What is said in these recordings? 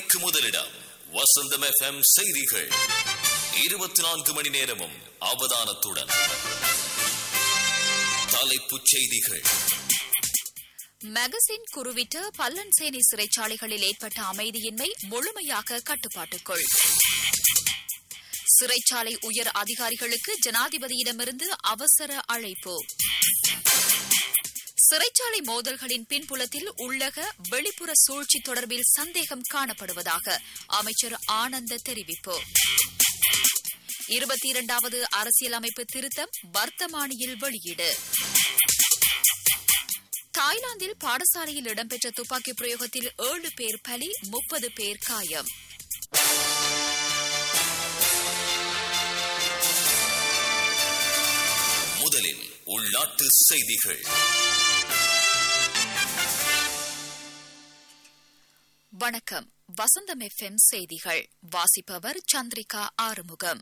மணிக்கு முதலிடம் வசந்தம் எஃப்எம் செய்திகள் இருபத்தி நான்கு மணி நேரமும் அவதானத்துடன் தலைப்புச் செய்திகள் மெகசின் குருவிட்டு பல்லன்சேனை சிறைச்சாலைகளில் ஏற்பட்ட அமைதியின்மை முழுமையாக கட்டுப்பாட்டுக்குள் சிறைச்சாலை உயர் அதிகாரிகளுக்கு ஜனாதிபதியிடமிருந்து அவசர அழைப்பு சிறைச்சாலை மோதல்களின் பின்புலத்தில் உள்ளக வெளிப்புற சூழ்ச்சி தொடர்பில் சந்தேகம் காணப்படுவதாக அமைச்சர் ஆனந்த தெரிவிப்பு இருபத்தி இரண்டாவது அரசியலமைப்பு திருத்தம் வர்த்தமானியில் வெளியீடு தாய்லாந்தில் பாடசாலையில் இடம்பெற்ற துப்பாக்கி பிரயோகத்தில் ஏழு பேர் பலி முப்பது பேர் காயம் முதலில் உள்நாட்டு செய்திகள் வணக்கம் வசந்தம் எஃப்எம் செய்திகள் வாசிப்பவர் சந்திரிகா ஆறுமுகம்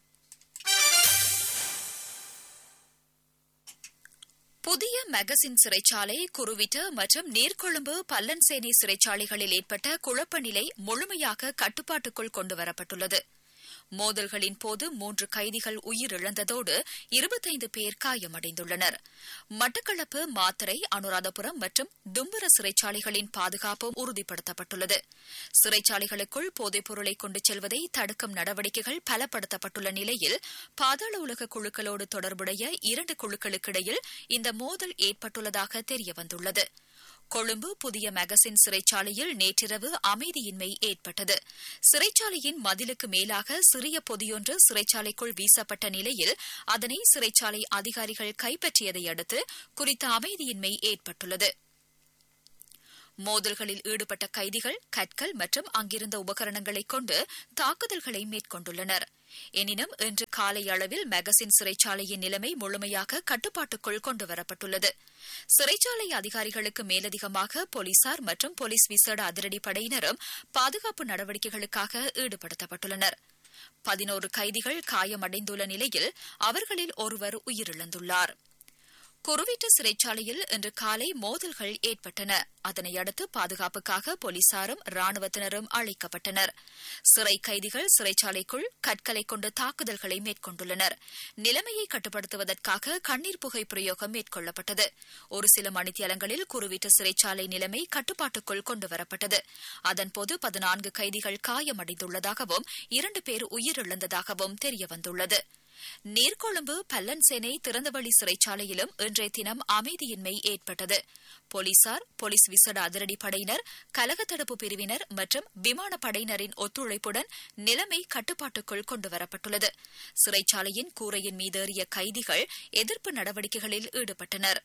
புதிய மெகசின் சிறைச்சாலை குருவிட்டு மற்றும் நீர்கொழும்பு பல்லன்சேனி சிறைச்சாலைகளில் ஏற்பட்ட குழப்ப நிலை முழுமையாக கட்டுப்பாட்டுக்குள் கொண்டுவரப்பட்டுள்ளது மோதல்களின் போது மூன்று கைதிகள் உயிரிழந்ததோடு இருபத்தைந்து பேர் காயமடைந்துள்ளனர் மட்டக்களப்பு மாத்தரை அனுராதபுரம் மற்றும் தும்பர சிறைச்சாலைகளின் பாதுகாப்பு உறுதிப்படுத்தப்பட்டுள்ளது சிறைச்சாலைகளுக்குள் போதைப் பொருளை கொண்டு செல்வதை தடுக்கும் நடவடிக்கைகள் பலப்படுத்தப்பட்டுள்ள நிலையில் பாதாள உலக குழுக்களோடு தொடர்புடைய இரண்டு குழுக்களுக்கிடையில் இந்த மோதல் ஏற்பட்டுள்ளதாக தெரியவந்துள்ளது கொழும்பு புதிய மெகசின் சிறைச்சாலையில் நேற்றிரவு அமைதியின்மை ஏற்பட்டது சிறைச்சாலையின் மதிலுக்கு மேலாக சிறிய பொதியொன்று சிறைச்சாலைக்குள் வீசப்பட்ட நிலையில் அதனை சிறைச்சாலை அதிகாரிகள் கைப்பற்றியதை அடுத்து குறித்த அமைதியின்மை ஏற்பட்டுள்ளது மோதல்களில் ஈடுபட்ட கைதிகள் கற்கள் மற்றும் அங்கிருந்த உபகரணங்களைக் கொண்டு தாக்குதல்களை மேற்கொண்டுள்ளனர் எனினும் இன்று காலை அளவில் மெகசின் சிறைச்சாலையின் நிலைமை முழுமையாக கட்டுப்பாட்டுக்குள் கொண்டுவரப்பட்டுள்ளது சிறைச்சாலை அதிகாரிகளுக்கு மேலதிகமாக போலீசார் மற்றும் போலீஸ் விசேட அதிரடி படையினரும் பாதுகாப்பு நடவடிக்கைகளுக்காக ஈடுபடுத்தப்பட்டுள்ளனர் பதினோரு கைதிகள் காயமடைந்துள்ள நிலையில் அவர்களில் ஒருவர் உயிரிழந்துள்ளார் குருவிட்டு சிறைச்சாலையில் இன்று காலை மோதல்கள் ஏற்பட்டன அதனையடுத்து பாதுகாப்புக்காக போலீசாரும் ராணுவத்தினரும் அழைக்கப்பட்டனர் சிறை கைதிகள் சிறைச்சாலைக்குள் கற்களை கொண்டு தாக்குதல்களை மேற்கொண்டுள்ளனர் நிலைமையை கட்டுப்படுத்துவதற்காக கண்ணீர் புகை பிரயோகம் மேற்கொள்ளப்பட்டது ஒரு சில மணித்தியாலங்களில் குருவிட்டு சிறைச்சாலை நிலைமை கட்டுப்பாட்டுக்குள் கொண்டுவரப்பட்டது அதன்போது பதினான்கு கைதிகள் காயமடைந்துள்ளதாகவும் இரண்டு பேர் உயிரிழந்ததாகவும் தெரியவந்துள்ளது நீர்கொழும்பு பல்லன்சேனை திறந்தவெளி சிறைச்சாலையிலும் இன்றைய தினம் அமைதியின்மை ஏற்பட்டது போலீசார் போலீஸ் விசேட அதிரடி படையினர் கலக தடுப்பு பிரிவினர் மற்றும் விமான படையினரின் ஒத்துழைப்புடன் நிலைமை கட்டுப்பாட்டுக்குள் கொண்டுவரப்பட்டுள்ளது சிறைச்சாலையின் கூரையின் மீதேறிய கைதிகள் எதிர்ப்பு நடவடிக்கைகளில் ஈடுபட்டனர்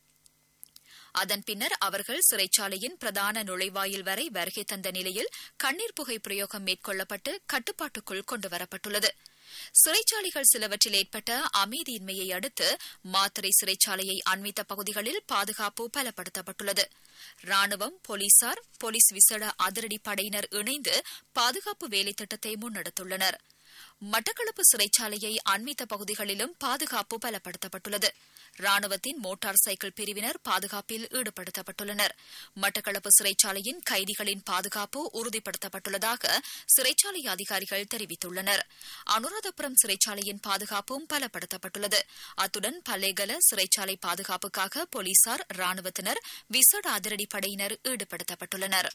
அதன் பின்னர் அவர்கள் சிறைச்சாலையின் பிரதான நுழைவாயில் வரை வருகை தந்த நிலையில் கண்ணீர் புகை பிரயோகம் மேற்கொள்ளப்பட்டு கட்டுப்பாட்டுக்குள் கொண்டுவரப்பட்டுள்ளது சிறைச்சாலைகள் சிலவற்றில் ஏற்பட்ட அமைதியின்மையை அடுத்து மாத்தரை சிறைச்சாலையை அண்மித்த பகுதிகளில் பாதுகாப்பு பலப்படுத்தப்பட்டுள்ளது ராணுவம் போலீசார் போலீஸ் விசேட அதிரடி படையினர் இணைந்து பாதுகாப்பு வேலை திட்டத்தை முன்னெடுத்துள்ளனா் மட்டக்களப்பு சிறைச்சாலையை அண்மித்த பகுதிகளிலும் பாதுகாப்பு பலப்படுத்தப்பட்டுள்ளது ராணுவத்தின் மோட்டார் சைக்கிள் பிரிவினர் பாதுகாப்பில் ஈடுபடுத்தப்பட்டுள்ளனர் மட்டக்களப்பு சிறைச்சாலையின் கைதிகளின் பாதுகாப்பு உறுதிப்படுத்தப்பட்டுள்ளதாக சிறைச்சாலை அதிகாரிகள் தெரிவித்துள்ளனர் அனுராதபுரம் சிறைச்சாலையின் பாதுகாப்பும் பலப்படுத்தப்பட்டுள்ளது அத்துடன் பல்லேகல சிறைச்சாலை பாதுகாப்புக்காக போலீசார் ராணுவத்தினர் விசேட அதிரடி படையினர் ஈடுபடுத்தப்பட்டுள்ளனா்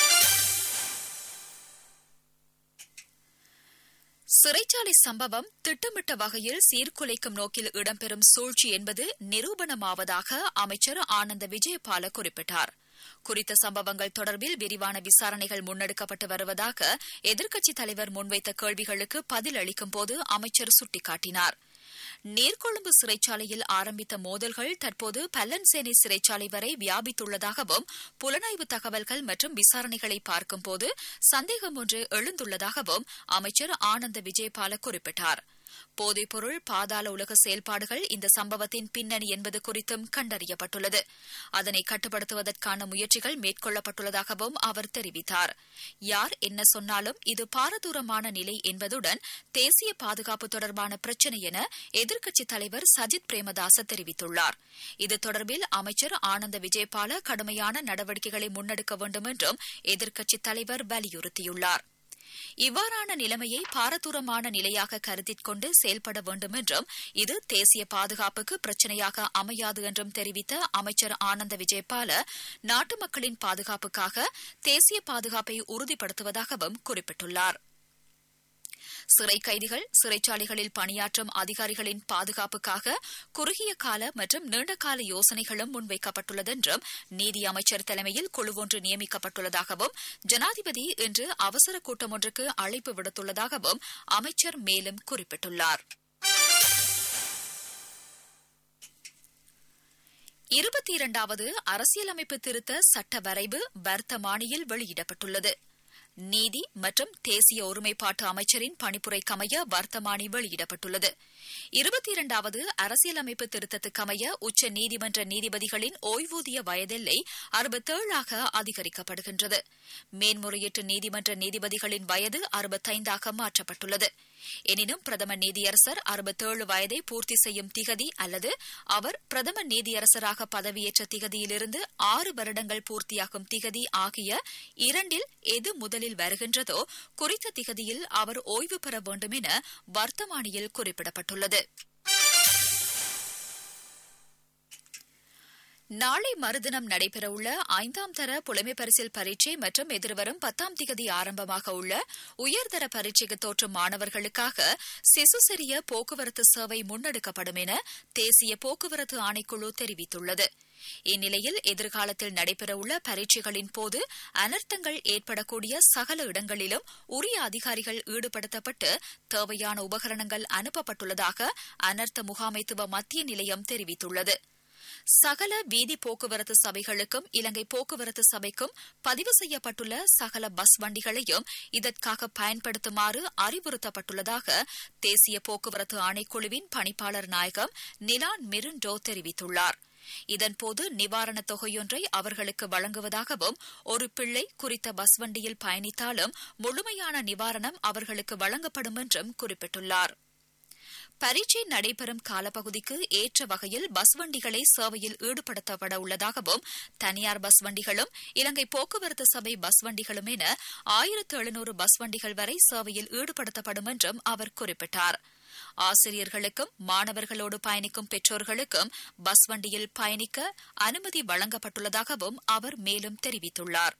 சிறைச்சாலை சம்பவம் திட்டமிட்ட வகையில் சீர்குலைக்கும் நோக்கில் இடம்பெறும் சூழ்ச்சி என்பது நிரூபணமாவதாக அமைச்சர் ஆனந்த விஜயபால குறிப்பிட்டார் குறித்த சம்பவங்கள் தொடர்பில் விரிவான விசாரணைகள் முன்னெடுக்கப்பட்டு வருவதாக எதிர்க்கட்சித் தலைவர் முன்வைத்த கேள்விகளுக்கு பதில் அளிக்கும் போது அமைச்சர் சுட்டிக்காட்டினார் நீர்கொழும்பு சிறைச்சாலையில் ஆரம்பித்த மோதல்கள் தற்போது பல்லன்சேனை சிறைச்சாலை வரை வியாபித்துள்ளதாகவும் புலனாய்வு தகவல்கள் மற்றும் விசாரணைகளை பார்க்கும்போது சந்தேகம் ஒன்று எழுந்துள்ளதாகவும் அமைச்சர் ஆனந்த விஜயபால குறிப்பிட்டார் போதைப்பொருள் பாதாள உலக செயல்பாடுகள் இந்த சம்பவத்தின் பின்னணி என்பது குறித்தும் கண்டறியப்பட்டுள்ளது அதனை கட்டுப்படுத்துவதற்கான முயற்சிகள் மேற்கொள்ளப்பட்டுள்ளதாகவும் அவர் தெரிவித்தார் யார் என்ன சொன்னாலும் இது பாரதூரமான நிலை என்பதுடன் தேசிய பாதுகாப்பு தொடர்பான பிரச்சினை என எதிர்க்கட்சித் தலைவர் சஜித் பிரேமதாச தெரிவித்துள்ளார் இது தொடர்பில் அமைச்சர் ஆனந்த விஜயபால கடுமையான நடவடிக்கைகளை முன்னெடுக்க வேண்டும் என்றும் எதிர்க்கட்சித் தலைவர் வலியுறுத்தியுள்ளார் இவ்வாறான நிலைமையை பாரதூரமான நிலையாக கருத்திற் கொண்டு செயல்பட வேண்டும் என்றும் இது தேசிய பாதுகாப்புக்கு பிரச்சினையாக அமையாது என்றும் தெரிவித்த அமைச்சர் ஆனந்த விஜயபால நாட்டு மக்களின் பாதுகாப்புக்காக தேசிய பாதுகாப்பை உறுதிப்படுத்துவதாகவும் குறிப்பிட்டுள்ளார் சிறை கைதிகள் சிறைச்சாலைகளில் பணியாற்றும் அதிகாரிகளின் பாதுகாப்புக்காக குறுகிய கால மற்றும் நீண்டகால யோசனைகளும் முன்வைக்கப்பட்டுள்ளது என்றும் நீதி அமைச்சர் தலைமையில் குழு ஒன்று நியமிக்கப்பட்டுள்ளதாகவும் ஜனாதிபதி இன்று அவசர கூட்டம் ஒன்றுக்கு அழைப்பு விடுத்துள்ளதாகவும் அமைச்சர் மேலும் குறிப்பிட்டுள்ளார் இருபத்தி இரண்டாவது அரசியலமைப்பு திருத்த சட்ட வரைவு வர்த்தமானியில் வெளியிடப்பட்டுள்ளது நீதி மற்றும் தேசிய ஒருமைப்பாட்டு அமைச்சரின் பணிப்புரைக்கமைய வர்த்தமானி வெளியிடப்பட்டுள்ளது இருபத்தி இரண்டாவது அரசியலமைப்பு திருத்தத்துக்கமைய உச்ச நீதிமன்ற நீதிபதிகளின் ஓய்வூதிய வயதெல்லை அறுபத்தேழாக அதிகரிக்கப்படுகின்றது மேன்முறையீட்டு நீதிமன்ற நீதிபதிகளின் வயது அறுபத்தைந்தாக மாற்றப்பட்டுள்ளது எனினும் பிரதம நீதியரசர் அறுபத்தேழு வயதை பூர்த்தி செய்யும் திகதி அல்லது அவர் பிரதம நீதியரசராக பதவியேற்ற திகதியிலிருந்து ஆறு வருடங்கள் பூர்த்தியாகும் திகதி ஆகிய இரண்டில் எது முதலில் வருகின்றதோ குறித்த திகதியில் அவர் ஓய்வு பெற வேண்டும் என வர்த்தமானியில் குறிப்பிடப்பட்டுள்ளது நாளை மறுதினம் நடைபெறவுள்ள ஐந்தாம் தர புலமை பரிசில் பரீட்சை மற்றும் எதிர்வரும் பத்தாம் திகதி ஆரம்பமாக உள்ள உயர்தர பரீட்சைக்கு தோற்றும் மாணவர்களுக்காக சிசுசிறிய போக்குவரத்து சேவை முன்னெடுக்கப்படும் என தேசிய போக்குவரத்து ஆணைக்குழு தெரிவித்துள்ளது இந்நிலையில் எதிர்காலத்தில் நடைபெறவுள்ள பரீட்சைகளின் போது அனர்த்தங்கள் ஏற்படக்கூடிய சகல இடங்களிலும் உரிய அதிகாரிகள் ஈடுபடுத்தப்பட்டு தேவையான உபகரணங்கள் அனுப்பப்பட்டுள்ளதாக அனர்த்த முகாமைத்துவ மத்திய நிலையம் தெரிவித்துள்ளது சகல வீதி போக்குவரத்து சபைகளுக்கும் இலங்கை போக்குவரத்து சபைக்கும் பதிவு செய்யப்பட்டுள்ள சகல பஸ் வண்டிகளையும் இதற்காக பயன்படுத்துமாறு அறிவுறுத்தப்பட்டுள்ளதாக தேசிய போக்குவரத்து ஆணைக்குழுவின் பணிப்பாளர் நாயகம் நிலான் மெருண்டோ தெரிவித்துள்ளார் இதன்போது நிவாரணத் தொகையொன்றை அவர்களுக்கு வழங்குவதாகவும் ஒரு பிள்ளை குறித்த பஸ் வண்டியில் பயணித்தாலும் முழுமையான நிவாரணம் அவர்களுக்கு வழங்கப்படும் என்றும் குறிப்பிட்டுள்ளார் பரீட்சை நடைபெறும் காலப்பகுதிக்கு ஏற்ற வகையில் பஸ் வண்டிகளை சேவையில் ஈடுபடுத்தப்பட உள்ளதாகவும் தனியார் பஸ் வண்டிகளும் இலங்கை போக்குவரத்து சபை பஸ் வண்டிகளும் என ஆயிரத்து எழுநூறு பஸ் வண்டிகள் வரை சேவையில் ஈடுபடுத்தப்படும் என்றும் அவர் குறிப்பிட்டார் ஆசிரியர்களுக்கும் மாணவர்களோடு பயணிக்கும் பெற்றோர்களுக்கும் பஸ் வண்டியில் பயணிக்க அனுமதி வழங்கப்பட்டுள்ளதாகவும் அவர் மேலும் தெரிவித்துள்ளார்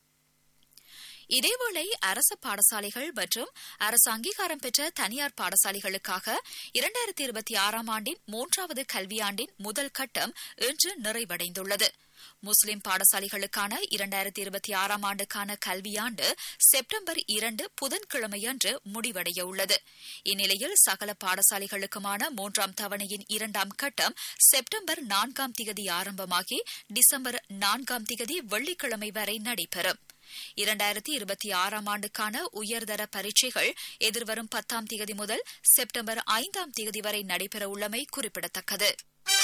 இதேவேளை அரசு பாடசாலைகள் மற்றும் அரசு அங்கீகாரம் பெற்ற தனியார் பாடசாலைகளுக்காக இரண்டாயிரத்தி இருபத்தி ஆறாம் ஆண்டின் மூன்றாவது கல்வியாண்டின் முதல் கட்டம் இன்று நிறைவடைந்துள்ளது முஸ்லிம் பாடசாலைகளுக்கான இரண்டாயிரத்தி இருபத்தி ஆறாம் ஆண்டுக்கான கல்வியாண்டு செப்டம்பர் இரண்டு புதன்கிழமையன்று முடிவடைய உள்ளது இந்நிலையில் சகல பாடசாலைகளுக்குமான மூன்றாம் தவணையின் இரண்டாம் கட்டம் செப்டம்பர் நான்காம் திகதி ஆரம்பமாகி டிசம்பர் நான்காம் திகதி வெள்ளிக்கிழமை வரை நடைபெறும் இரண்டாயிரத்தி இருபத்தி ஆறாம் ஆண்டுக்கான உயர்தர பரீட்சைகள் எதிர்வரும் பத்தாம் திகதி முதல் செப்டம்பர் ஐந்தாம் திகதி வரை நடைபெறவுள்ளமை குறிப்பிடத்தக்கது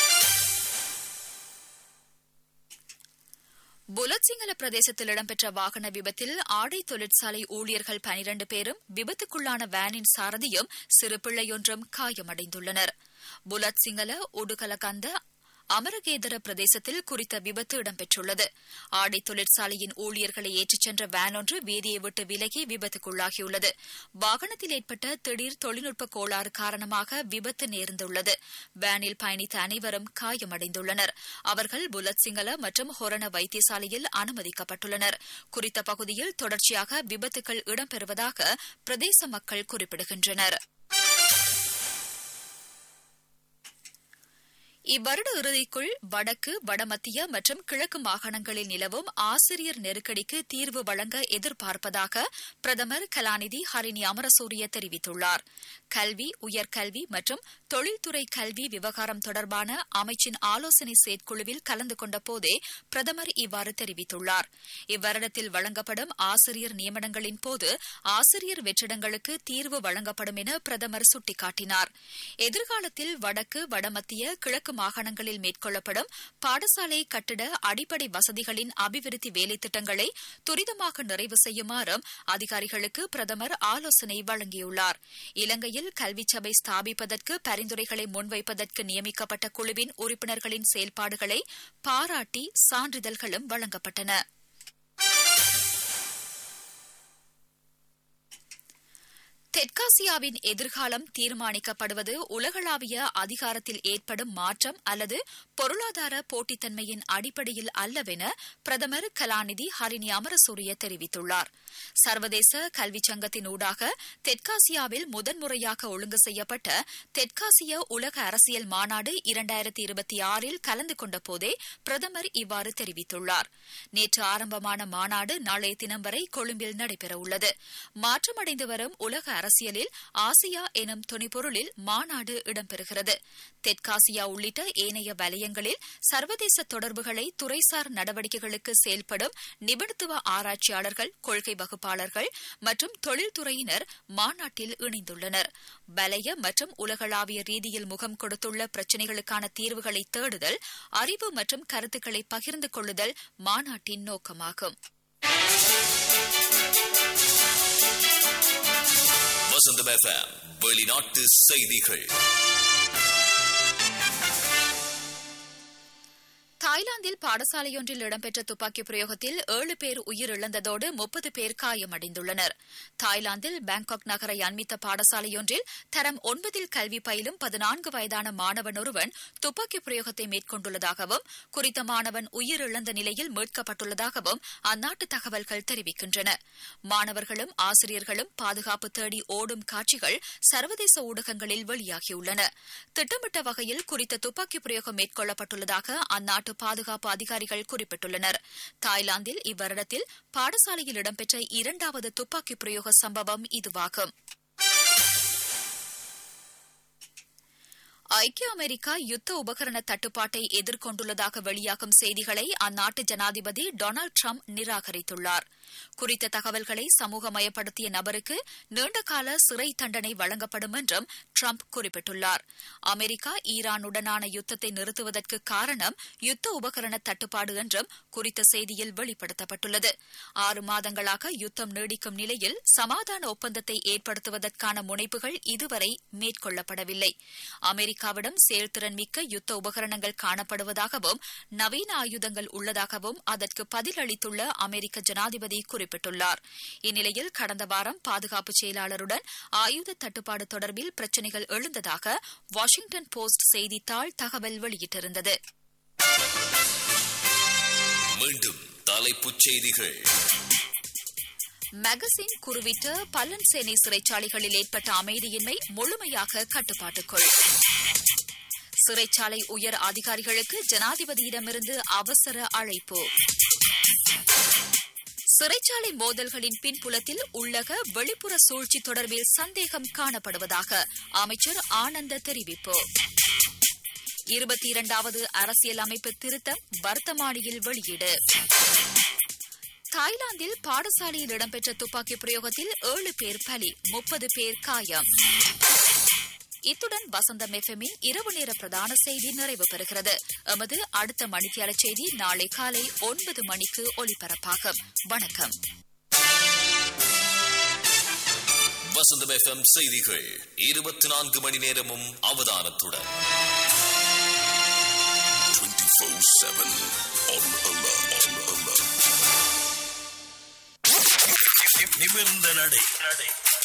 புலத்சிங்கல பிரதேசத்தில் இடம்பெற்ற வாகன விபத்தில் ஆடை தொழிற்சாலை ஊழியர்கள் பனிரண்டு பேரும் விபத்துக்குள்ளான வேனின் சாரதியும் சிறு பிள்ளையொன்றும் காயமடைந்துள்ளனர் புலத்சிங்கல உடுகலகந்த அமரகேதர பிரதேசத்தில் குறித்த விபத்து இடம்பெற்றுள்ளது ஆடை தொழிற்சாலையின் ஊழியர்களை ஏற்றிச் சென்ற வேன் ஒன்று வீதியை விட்டு விலகி விபத்துக்குள்ளாகியுள்ளது வாகனத்தில் ஏற்பட்ட திடீர் தொழில்நுட்ப கோளாறு காரணமாக விபத்து நேர்ந்துள்ளது வேனில் பயணித்த அனைவரும் காயமடைந்துள்ளனர் அவர்கள் புலத் சிங்கள மற்றும் ஹொரண வைத்தியசாலையில் அனுமதிக்கப்பட்டுள்ளனர் குறித்த பகுதியில் தொடர்ச்சியாக விபத்துகள் இடம்பெறுவதாக பிரதேச மக்கள் குறிப்பிடுகின்றனர் இவ்வருட இறுதிக்குள் வடக்கு வடமத்திய மற்றும் கிழக்கு மாகாணங்களில் நிலவும் ஆசிரியர் நெருக்கடிக்கு தீர்வு வழங்க எதிர்பார்ப்பதாக பிரதமர் கலாநிதி ஹரிணி அமரசூரிய தெரிவித்துள்ளார் கல்வி உயர்கல்வி மற்றும் தொழில்துறை கல்வி விவகாரம் தொடர்பான அமைச்சின் ஆலோசனை செயற்குழுவில் கலந்து கொண்ட போதே பிரதமர் இவ்வாறு தெரிவித்துள்ளார் இவ்வருடத்தில் வழங்கப்படும் ஆசிரியர் நியமனங்களின் போது ஆசிரியர் வெற்றிடங்களுக்கு தீர்வு வழங்கப்படும் என பிரதமர் சுட்டிக்காட்டினார் எதிர்காலத்தில் வடக்கு வடமத்திய கிழக்கு மாகாணங்களில் மேற்கொள்ளப்படும் பாடசாலை கட்டிட அடிப்படை வசதிகளின் அபிவிருத்தி வேலைத்திட்டங்களை துரிதமாக நிறைவு செய்யுமாறும் அதிகாரிகளுக்கு பிரதமர் ஆலோசனை வழங்கியுள்ளார் இலங்கையில் கல்விச் சபை ஸ்தாபிப்பதற்கு பரிந்துரைகளை முன்வைப்பதற்கு நியமிக்கப்பட்ட குழுவின் உறுப்பினர்களின் செயல்பாடுகளை பாராட்டி சான்றிதழ்களும் வழங்கப்பட்டன தெற்காசியாவின் எதிர்காலம் தீர்மானிக்கப்படுவது உலகளாவிய அதிகாரத்தில் ஏற்படும் மாற்றம் அல்லது பொருளாதார போட்டித்தன்மையின் அடிப்படையில் அல்லவென பிரதமர் கலாநிதி ஹரிணி அமரசூரிய தெரிவித்துள்ளார் சர்வதேச கல்விச் சங்கத்தின் ஊடாக தெற்காசியாவில் முதன்முறையாக ஒழுங்கு செய்யப்பட்ட தெற்காசிய உலக அரசியல் மாநாடு இரண்டாயிரத்தி இருபத்தி ஆறில் கலந்து கொண்ட போதே பிரதமர் இவ்வாறு தெரிவித்துள்ளார் நேற்று ஆரம்பமான மாநாடு நாளைய தினம் வரை கொழும்பில் நடைபெறவுள்ளது மாற்றமடைந்து வரும் உலக அரசியலில் ஆசியா எனும் துணைப்பொருளில் மாநாடு இடம்பெறுகிறது தெற்காசியா உள்ளிட்ட ஏனைய வலயங்களில் சர்வதேச தொடர்புகளை துறைசார் நடவடிக்கைகளுக்கு செயல்படும் நிபுணத்துவ ஆராய்ச்சியாளர்கள் கொள்கை வகுப்பாளர்கள் மற்றும் தொழில்துறையினர் மாநாட்டில் இணைந்துள்ளனர் வலய மற்றும் உலகளாவிய ரீதியில் முகம் கொடுத்துள்ள பிரச்சினைகளுக்கான தீர்வுகளை தேடுதல் அறிவு மற்றும் கருத்துக்களை பகிர்ந்து கொள்ளுதல் மாநாட்டின் நோக்கமாகும் வசந்தம் எஃப்எம் வெளிநாட்டு செய்திகள் தாய்லாந்தில் பாடசாலையொன்றில் இடம்பெற்ற துப்பாக்கி பிரயோகத்தில் ஏழு பேர் உயிரிழந்ததோடு முப்பது பேர் காயமடைந்துள்ளனர் தாய்லாந்தில் பாங்காக் நகரை அண்மித்த பாடசாலையொன்றில் தரம் ஒன்பதில் கல்வி பயிலும் பதினான்கு வயதான மாணவன் ஒருவன் துப்பாக்கி பிரயோகத்தை மேற்கொண்டுள்ளதாகவும் குறித்த மாணவன் உயிரிழந்த நிலையில் மீட்கப்பட்டுள்ளதாகவும் அந்நாட்டு தகவல்கள் தெரிவிக்கின்றன மாணவர்களும் ஆசிரியர்களும் பாதுகாப்பு தேடி ஓடும் காட்சிகள் சர்வதேச ஊடகங்களில் வெளியாகியுள்ளன திட்டமிட்ட வகையில் குறித்த துப்பாக்கி பிரயோகம் மேற்கொள்ளப்பட்டுள்ளதாக அந்நாட்டு பாதுகாப்பு அதிகாரிகள் குறிப்பிட்டுள்ளனர் தாய்லாந்தில் இவ்வருடத்தில் பாடசாலையில் இடம்பெற்ற இரண்டாவது துப்பாக்கி பிரயோக சம்பவம் இதுவாகும் ஐக்கிய அமெரிக்கா யுத்த உபகரண தட்டுப்பாட்டை எதிர்கொண்டுள்ளதாக வெளியாகும் செய்திகளை அந்நாட்டு ஜனாதிபதி டொனால்டு ட்ரம்ப் நிராகரித்துள்ளார் குறித்த தகவல்களை சமூகமயப்படுத்திய நபருக்கு நீண்டகால சிறை தண்டனை வழங்கப்படும் என்றும் ட்ரம்ப் குறிப்பிட்டுள்ளார் அமெரிக்கா ஈரானுடனான யுத்தத்தை நிறுத்துவதற்கு காரணம் யுத்த உபகரண தட்டுப்பாடு என்றும் குறித்த செய்தியில் வெளிப்படுத்தப்பட்டுள்ளது ஆறு மாதங்களாக யுத்தம் நீடிக்கும் நிலையில் சமாதான ஒப்பந்தத்தை ஏற்படுத்துவதற்கான முனைப்புகள் இதுவரை மேற்கொள்ளப்படவில்லை அமெரிக்காவிடம் செயல்திறன் மிக்க யுத்த உபகரணங்கள் காணப்படுவதாகவும் நவீன ஆயுதங்கள் உள்ளதாகவும் அதற்கு பதிலளித்துள்ள அமெரிக்க ஜனாதிபதி குறிப்பிட்டுள்ளார் இந்நிலையில் கடந்த வாரம் பாதுகாப்பு செயலாளருடன் ஆயுத தட்டுப்பாடு தொடர்பில் பிரச்சினைகள் எழுந்ததாக வாஷிங்டன் போஸ்ட் செய்தித்தாள் தகவல் வெளியிட்டிருந்தது மீண்டும் தலைப்புச் செய்திகள் மெகசின் குறுவிட்ட பல்லன் சேனை சிறைச்சாலைகளில் ஏற்பட்ட அமைதியின்மை முழுமையாக கட்டுப்பாட்டுக்குள் சிறைச்சாலை உயர் அதிகாரிகளுக்கு ஜனாதிபதியிடமிருந்து அவசர அழைப்பு சிறைச்சாலை மோதல்களின் பின்புலத்தில் உள்ளக வெளிப்புற சூழ்ச்சி தொடர்பில் சந்தேகம் காணப்படுவதாக அமைச்சர் ஆனந்த தெரிவிப்பு இருபத்தி இரண்டாவது அரசியல் அமைப்பு திருத்தம் வர்த்தமானியில் வெளியீடு தாய்லாந்தில் பாடசாலையில் இடம்பெற்ற துப்பாக்கி பிரயோகத்தில் ஏழு பேர் பலி முப்பது பேர் காயம் இத்துடன் வசந்தம் எஃப்எம்மின் இரவு நேர பிரதான செய்தி நிறைவு பெறுகிறது எமது அடுத்த மணித்தியால செய்தி நாளை காலை ஒன்பது மணிக்கு ஒலிபரப்பாகும் வணக்கம் வசந்தம் எஃப்எம் செய்திகள் இருபத்தி நான்கு மணி நேரமும் அவதானத்துடன் 24-7 on alert. On alert. நிமிர்ந்த நடை